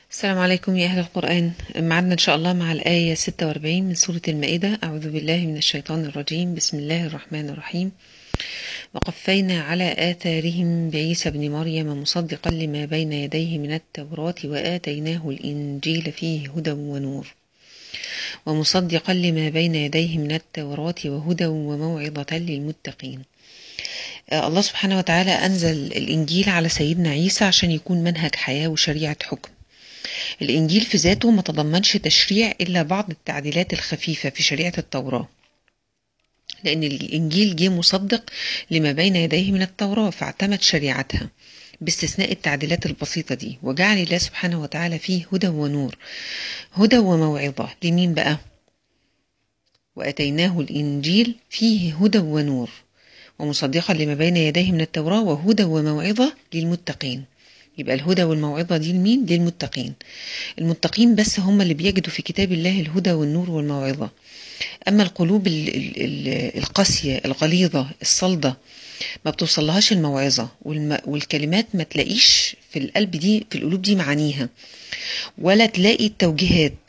السلام عليكم يا أهل القرآن معنا إن شاء الله مع الآية 46 من سورة المائدة أعوذ بالله من الشيطان الرجيم بسم الله الرحمن الرحيم وقفينا على آثارهم بعيسى بن مريم مصدقا لما بين يديه من التوراة وآتيناه الإنجيل فيه هدى ونور ومصدقا لما بين يديه من التوراة وهدى وموعظة للمتقين آه، الله سبحانه وتعالى أنزل الإنجيل على سيدنا عيسى عشان يكون منهج حياة وشريعة حكم الإنجيل في ذاته ما تضمنش تشريع إلا بعض التعديلات الخفيفة في شريعة التوراة لأن الإنجيل جه مصدق لما بين يديه من التوراة فاعتمد شريعتها باستثناء التعديلات البسيطة دي وجعل الله سبحانه وتعالى فيه هدى ونور هدى وموعظة لمين بقى وأتيناه الإنجيل فيه هدى ونور ومصدقا لما بين يديه من التوراة وهدى وموعظة للمتقين يبقى الهدى والموعظة دي لمين؟ للمتقين المتقين بس هم اللي بيجدوا في كتاب الله الهدى والنور والموعظة أما القلوب ال- ال- ال- القاسية الغليظة الصلدة ما بتوصلهاش الموعظة والم- والكلمات ما تلاقيش في القلب دي في القلوب دي معانيها ولا تلاقي التوجيهات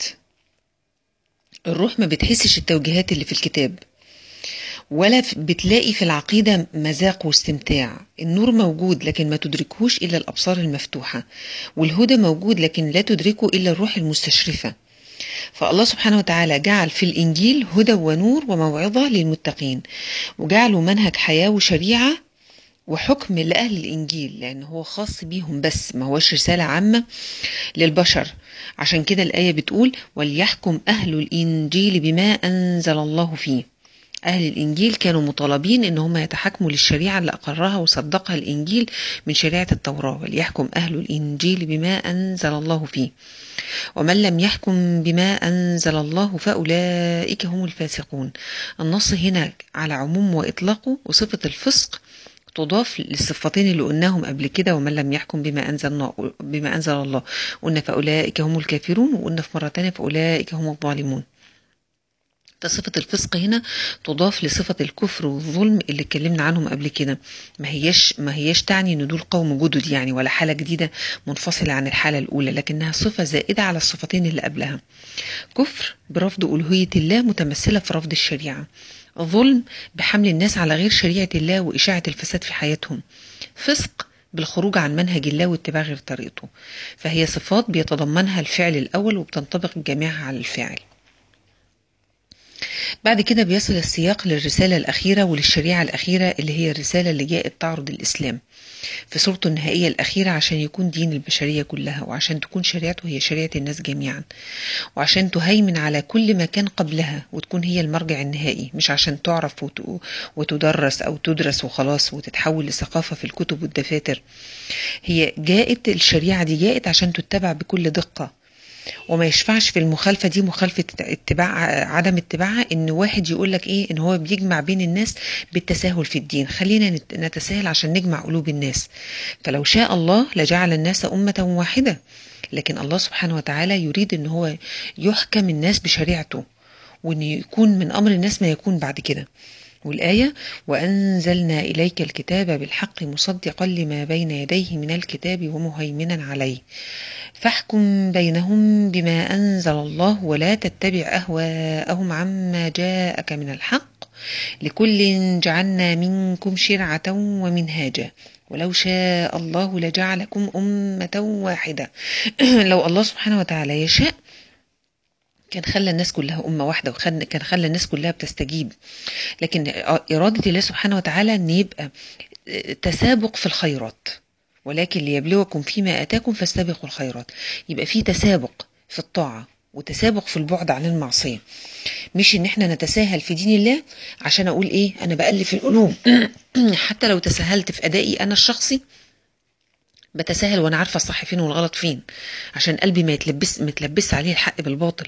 الروح ما بتحسش التوجيهات اللي في الكتاب ولا ف- بتلاقي في العقيدة مذاق واستمتاع النور موجود لكن ما تدركهوش إلا الأبصار المفتوحة والهدى موجود لكن لا تدركه إلا الروح المستشرفة فالله سبحانه وتعالى جعل في الإنجيل هدى ونور وموعظة للمتقين وجعله منهج حياة وشريعة وحكم لأهل الإنجيل لأن هو خاص بيهم بس ما هوش رسالة عامة للبشر عشان كده الآية بتقول وليحكم أهل الإنجيل بما أنزل الله فيه أهل الإنجيل كانوا مطالبين إن هم يتحكموا للشريعة اللي أقرها وصدقها الإنجيل من شريعة التوراة وليحكم أهل الإنجيل بما أنزل الله فيه ومن لم يحكم بما أنزل الله فأولئك هم الفاسقون النص هنا على عموم وإطلاقه وصفة الفسق تضاف للصفتين اللي قلناهم قبل كده ومن لم يحكم بما أنزل بما أنزل الله قلنا فأولئك هم الكافرون وقلنا في مرة تانية فأولئك هم الظالمون فصفة الفسق هنا تضاف لصفة الكفر والظلم اللي اتكلمنا عنهم قبل كده ما هيش ما هيش تعني ان دول قوم جدد يعني ولا حالة جديدة منفصلة عن الحالة الأولى لكنها صفة زائدة على الصفتين اللي قبلها كفر برفض ألوهية الله متمثلة في رفض الشريعة ظلم بحمل الناس على غير شريعة الله وإشاعة الفساد في حياتهم فسق بالخروج عن منهج الله واتباع غير طريقته فهي صفات بيتضمنها الفعل الأول وبتنطبق جميعها على الفاعل بعد كده بيصل السياق للرسالة الأخيرة وللشريعة الأخيرة اللي هي الرسالة اللي جاءت تعرض الإسلام في صورته النهائية الأخيرة عشان يكون دين البشرية كلها وعشان تكون شريعته هي شريعة الناس جميعا وعشان تهيمن على كل ما كان قبلها وتكون هي المرجع النهائي مش عشان تعرف وت- وتدرس أو تدرس وخلاص وتتحول لثقافة في الكتب والدفاتر هي جاءت الشريعة دي جاءت عشان تتبع بكل دقة وما يشفعش في المخالفة دي مخالفة اتباع عدم اتباعها ان واحد يقول لك ايه ان هو بيجمع بين الناس بالتساهل في الدين خلينا نت- نتساهل عشان نجمع قلوب الناس فلو شاء الله لجعل الناس أمة واحدة لكن الله سبحانه وتعالى يريد ان هو يحكم الناس بشريعته وان يكون من امر الناس ما يكون بعد كده والآية وأنزلنا إليك الكتاب بالحق مصدقا لما بين يديه من الكتاب ومهيمنا عليه فاحكم بينهم بما أنزل الله ولا تتبع أهواءهم عما جاءك من الحق لكل جعلنا منكم شرعة ومنهاجا ولو شاء الله لجعلكم أمة واحدة لو الله سبحانه وتعالى يشاء كان خلى الناس كلها أمة واحدة وكان خلى الناس كلها بتستجيب لكن إرادة الله سبحانه وتعالى أن يبقى تسابق في الخيرات ولكن ليبلوكم فيما آتاكم فاستبقوا الخيرات يبقى في تسابق في الطاعة وتسابق في البعد عن المعصية مش ان احنا نتساهل في دين الله عشان اقول ايه انا بألف القلوب حتى لو تساهلت في ادائي انا الشخصي بتساهل وانا عارفه الصح فين والغلط فين عشان قلبي ما يتلبس متلبس عليه الحق بالباطل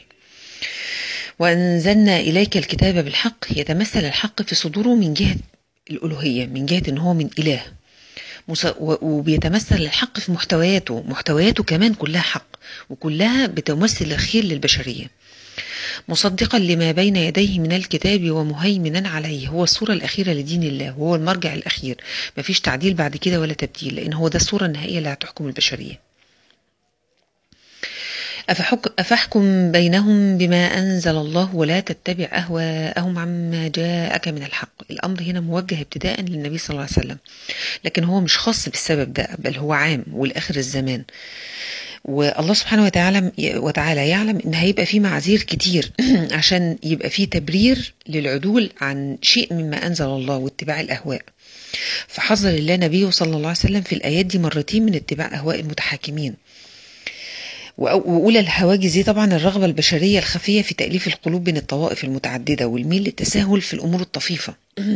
وأنزلنا إليك الكتاب بالحق يتمثل الحق في صدوره من جهة الألوهية من جهة إن هو من إله مس- و- وبيتمثل الحق في محتوياته محتوياته كمان كلها حق وكلها بتمثل الخير للبشرية مصدقا لما بين يديه من الكتاب ومهيمنا عليه هو الصورة الأخيرة لدين الله وهو المرجع الأخير مفيش تعديل بعد كده ولا تبديل لأن هو ده الصورة النهائية اللي هتحكم البشرية أفحك أفحكم بينهم بما أنزل الله ولا تتبع أهواءهم عما جاءك من الحق الأمر هنا موجه ابتداء للنبي صلى الله عليه وسلم لكن هو مش خاص بالسبب ده بل هو عام والآخر الزمان والله سبحانه وتعالى وتعالى يعلم ان هيبقى في معاذير كتير عشان يبقى في تبرير للعدول عن شيء مما انزل الله واتباع الاهواء فحذر الله نبيه صلى الله عليه وسلم في الايات دي مرتين من اتباع اهواء المتحاكمين وأولى الهواجس دي طبعا الرغبة البشرية الخفية في تأليف القلوب بين الطوائف المتعددة والميل للتساهل في الأمور الطفيفة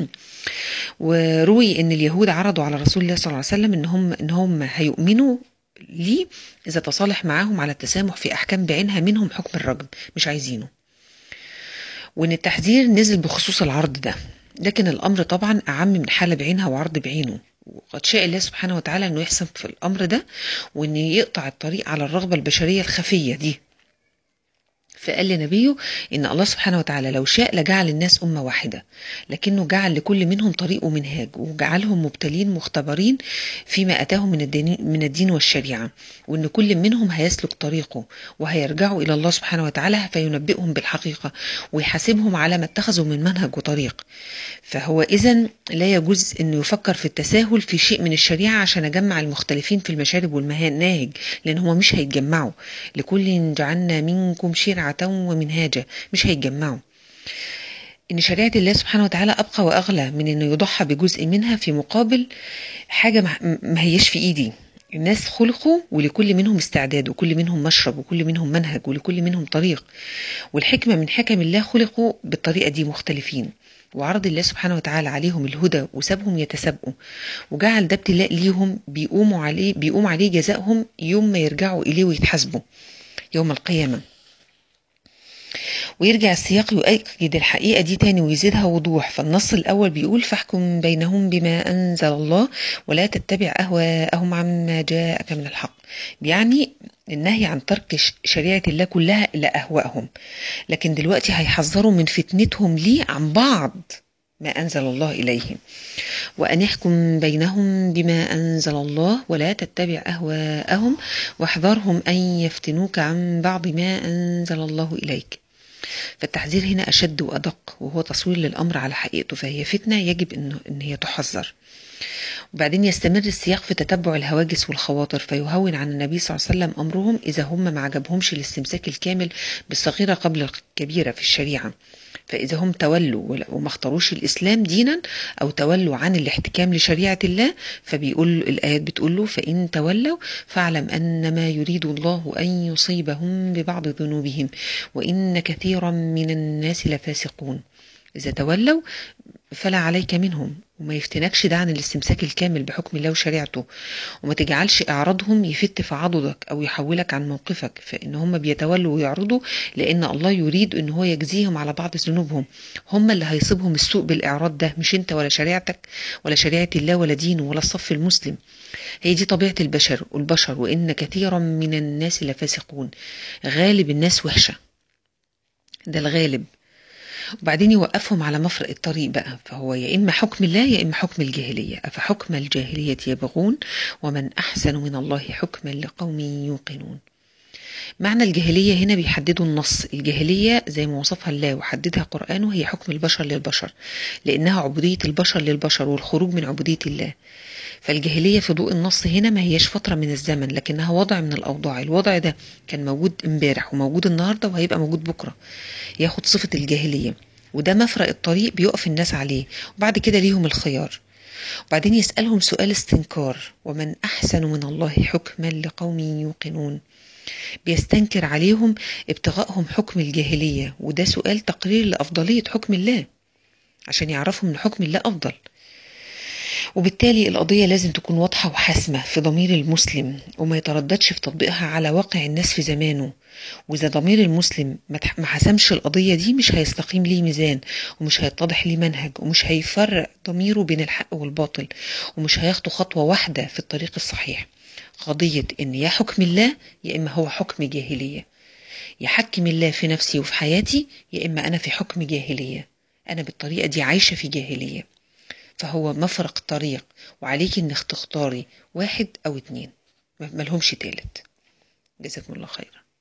وروي أن اليهود عرضوا على رسول الله صلى الله عليه وسلم أنهم, إنهم هيؤمنوا ليه إذا تصالح معاهم على التسامح في أحكام بعينها منهم حكم الرجم مش عايزينه وإن التحذير نزل بخصوص العرض ده لكن الأمر طبعا أعم من حالة بعينها وعرض بعينه وقد شاء الله سبحانه وتعالى أنه يحسن في الأمر ده وأن يقطع الطريق على الرغبة البشرية الخفية دي فقال لنبيه إن الله سبحانه وتعالى لو شاء لجعل الناس أمة واحدة لكنه جعل لكل منهم طريق ومنهاج وجعلهم مبتلين مختبرين فيما أتاهم من الدين, من الدين والشريعة وإن كل منهم هيسلك طريقه وهيرجعوا إلى الله سبحانه وتعالى فينبئهم بالحقيقة ويحاسبهم على ما اتخذوا من منهج وطريق فهو إذا لا يجوز أنه يفكر في التساهل في شيء من الشريعة عشان أجمع المختلفين في المشارب والمناهج لأن هما مش هيتجمعوا لكل جعلنا منكم شرعة ومنهاجا مش هيتجمعوا ان شريعه الله سبحانه وتعالى ابقى واغلى من انه يضحى بجزء منها في مقابل حاجه ما هيش في ايدي الناس خلقوا ولكل منهم استعداد وكل منهم مشرب وكل منهم منهج ولكل منهم طريق والحكمه من حكم الله خلقوا بالطريقه دي مختلفين وعرض الله سبحانه وتعالى عليهم الهدى وسابهم يتسابقوا وجعل ده ابتلاء ليهم بيقوموا عليه بيقوم عليه جزائهم يوم ما يرجعوا اليه ويتحاسبوا يوم القيامه ويرجع السياق يؤكد الحقيقة دي تاني ويزيدها وضوح فالنص الأول بيقول فاحكم بينهم بما أنزل الله ولا تتبع أهواءهم عما جاءك من الحق يعني النهي عن ترك شريعة الله كلها إلى أهوائهم لكن دلوقتي هيحذروا من فتنتهم ليه عن بعض ما أنزل الله إليهم وأن يحكم بينهم بما أنزل الله ولا تتبع أهواءهم واحذرهم أن يفتنوك عن بعض ما أنزل الله إليك فالتحذير هنا أشد وأدق وهو تصوير للأمر على حقيقته فهي فتنة يجب إنه إن هي تحذر وبعدين يستمر السياق في تتبع الهواجس والخواطر فيهون عن النبي صلى الله عليه وسلم أمرهم إذا هم ما عجبهمش الاستمساك الكامل بالصغيرة قبل الكبيرة في الشريعة فإذا هم تولوا وما اختاروش الإسلام دينا أو تولوا عن الاحتكام لشريعة الله فبيقول الآيات بتقول له فإن تولوا فاعلم أن ما يريد الله أن يصيبهم ببعض ذنوبهم وإن كثيرا من الناس لفاسقون إذا تولوا فلا عليك منهم وما يفتنكش ده عن الاستمساك الكامل بحكم الله وشريعته وما تجعلش إعراضهم يفت في عضدك أو يحولك عن موقفك فإن هم بيتولوا ويعرضوا لأن الله يريد إن هو يجزيهم على بعض ذنوبهم هم اللي هيصيبهم السوء بالإعراض ده مش أنت ولا شريعتك ولا شريعة الله ولا دينه ولا الصف المسلم هي دي طبيعة البشر والبشر وإن كثيرا من الناس لفاسقون غالب الناس وحشة ده الغالب وبعدين يوقفهم على مفرق الطريق بقى فهو يا إما حكم الله يا إما حكم الجاهلية أفحكم الجاهلية يبغون ومن أحسن من الله حكما لقوم يوقنون معنى الجاهلية هنا بيحددوا النص الجاهلية زي ما وصفها الله وحددها قرآنه هي حكم البشر للبشر لأنها عبودية البشر للبشر والخروج من عبودية الله فالجاهلية في ضوء النص هنا ما هياش فترة من الزمن لكنها وضع من الأوضاع الوضع ده كان موجود امبارح وموجود النهاردة وهيبقى موجود بكرة ياخد صفة الجاهلية وده مفرق الطريق بيقف الناس عليه وبعد كده ليهم الخيار وبعدين يسألهم سؤال استنكار ومن أحسن من الله حكما لقوم يوقنون بيستنكر عليهم ابتغائهم حكم الجاهلية وده سؤال تقرير لأفضلية حكم الله عشان يعرفوا من حكم الله أفضل وبالتالي القضية لازم تكون واضحة وحاسمة في ضمير المسلم وما يترددش في تطبيقها على واقع الناس في زمانه وإذا ضمير المسلم ما حسمش القضية دي مش هيستقيم ليه ميزان ومش هيتضح ليه منهج ومش هيفرق ضميره بين الحق والباطل ومش هياخدوا خطوة واحدة في الطريق الصحيح قضية إن يا حكم الله يا إما هو حكم جاهلية يحكم الله في نفسي وفي حياتي يا إما أنا في حكم جاهلية أنا بالطريقة دي عايشة في جاهلية فهو مفرق طريق وعليك انك تختاري واحد او اتنين ملهمش تالت جزاكم الله خيرا